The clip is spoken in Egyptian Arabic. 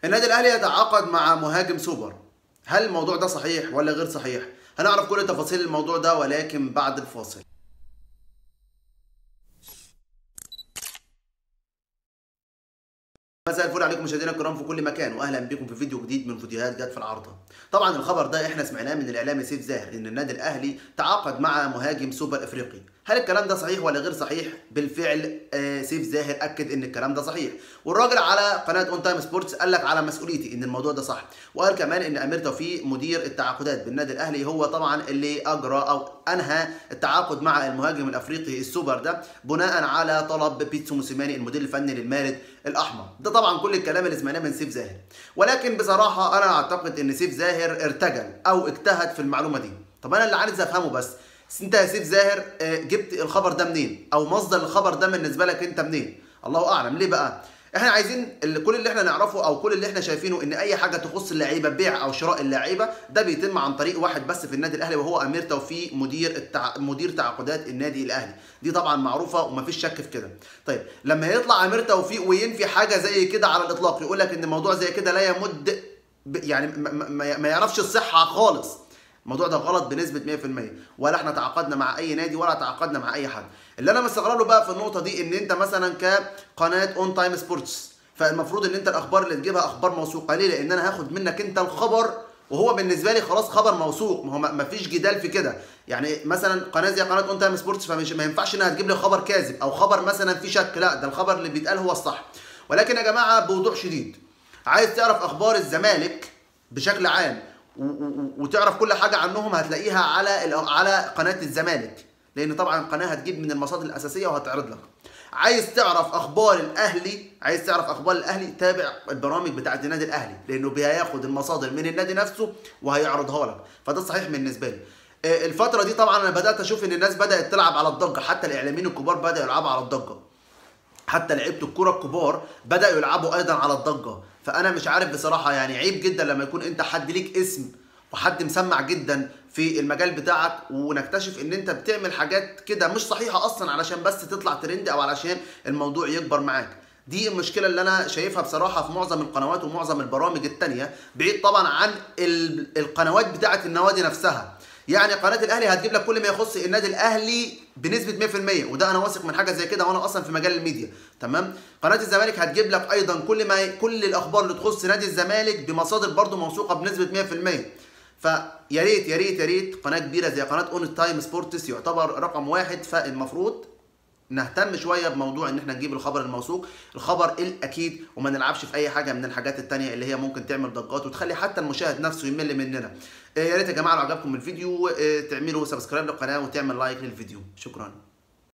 النادي الاهلي يتعاقد مع مهاجم سوبر هل الموضوع ده صحيح ولا غير صحيح هنعرف كل تفاصيل الموضوع ده ولكن بعد الفاصل مساء الفل عليكم مشاهدينا الكرام في كل مكان واهلا بكم في فيديو جديد من فيديوهات جت في العارضه. طبعا الخبر ده احنا سمعناه من الاعلامي سيف زاهر ان النادي الاهلي تعاقد مع مهاجم سوبر افريقي. هل الكلام ده صحيح ولا غير صحيح؟ بالفعل آه سيف زاهر اكد ان الكلام ده صحيح والراجل على قناه اون تايم سبورتس قال لك على مسؤوليتي ان الموضوع ده صح وقال كمان ان امير توفيق مدير التعاقدات بالنادي الاهلي هو طبعا اللي اجرى او انهى التعاقد مع المهاجم الافريقي السوبر ده بناء على طلب بيتسو موسيماني المدير الفني للمارد الاحمر ده طبعا كل الكلام اللي سمعناه من سيف زاهر ولكن بصراحه انا اعتقد ان سيف زاهر ارتجل او اجتهد في المعلومه دي طب انا اللي عايز افهمه بس انت يا سيف زاهر جبت الخبر ده منين او مصدر الخبر ده بالنسبه لك انت منين الله اعلم ليه بقى احنا عايزين كل اللي احنا نعرفه او كل اللي احنا شايفينه ان اي حاجه تخص اللعيبه بيع او شراء اللعيبه ده بيتم عن طريق واحد بس في النادي الاهلي وهو امير توفيق مدير التع... مدير تعاقدات النادي الاهلي دي طبعا معروفه ومفيش شك في كده طيب لما يطلع امير توفيق وينفي حاجه زي كده على الاطلاق يقول لك ان موضوع زي كده لا يمد ب... يعني ما, ما... ما يعرفش الصحه خالص الموضوع ده غلط بنسبه 100% ولا احنا تعاقدنا مع اي نادي ولا تعاقدنا مع اي حد اللي انا مستغرب له بقى في النقطه دي ان انت مثلا كقناه اون تايم سبورتس فالمفروض ان انت الاخبار اللي تجيبها اخبار موثوقه ليه لان انا هاخد منك انت الخبر وهو بالنسبه لي خلاص خبر موثوق ما هو ما فيش جدال في كده يعني مثلا قناه زي قناه اون تايم سبورتس فمش ما ينفعش انها تجيب لي خبر كاذب او خبر مثلا في شك لا ده الخبر اللي بيتقال هو الصح ولكن يا جماعه بوضوح شديد عايز تعرف اخبار الزمالك بشكل عام وتعرف كل حاجه عنهم هتلاقيها على على قناه الزمالك لان طبعا القناه هتجيب من المصادر الاساسيه وهتعرض لك عايز تعرف اخبار الاهلي عايز تعرف اخبار الاهلي تابع البرامج بتاعه النادي الاهلي لانه بياخد المصادر من النادي نفسه وهيعرضها لك فده صحيح بالنسبه لي الفتره دي طبعا انا بدات اشوف ان الناس بدات تلعب على الضجه حتى الاعلاميين الكبار بداوا يلعبوا على الضجه حتى لعيبه الكوره الكبار بداوا يلعبوا ايضا على الضجه فانا مش عارف بصراحه يعني عيب جدا لما يكون انت حد ليك اسم وحد مسمع جدا في المجال بتاعك ونكتشف ان انت بتعمل حاجات كده مش صحيحه اصلا علشان بس تطلع ترند او علشان الموضوع يكبر معاك دي المشكله اللي انا شايفها بصراحه في معظم القنوات ومعظم البرامج التانية بعيد طبعا عن القنوات بتاعه النوادي نفسها يعني قناه الاهلي هتجيب لك كل ما يخص النادي الاهلي بنسبه 100% وده انا واثق من حاجه زي كده وانا اصلا في مجال الميديا تمام قناه الزمالك هتجيب لك ايضا كل ما كل الاخبار اللي تخص نادي الزمالك بمصادر برضو موثوقه بنسبه 100% فيا ريت يا ريت يا ريت قناه كبيره زي قناه اون تايم سبورتس يعتبر رقم واحد فالمفروض نهتم شويه بموضوع ان احنا نجيب الخبر الموثوق الخبر الاكيد وما نلعبش في اي حاجه من الحاجات التانية اللي هي ممكن تعمل ضجات وتخلي حتى المشاهد نفسه يمل مننا يا ريت يا جماعه لو عجبكم الفيديو تعملوا سبسكرايب للقناه وتعمل لايك للفيديو شكرا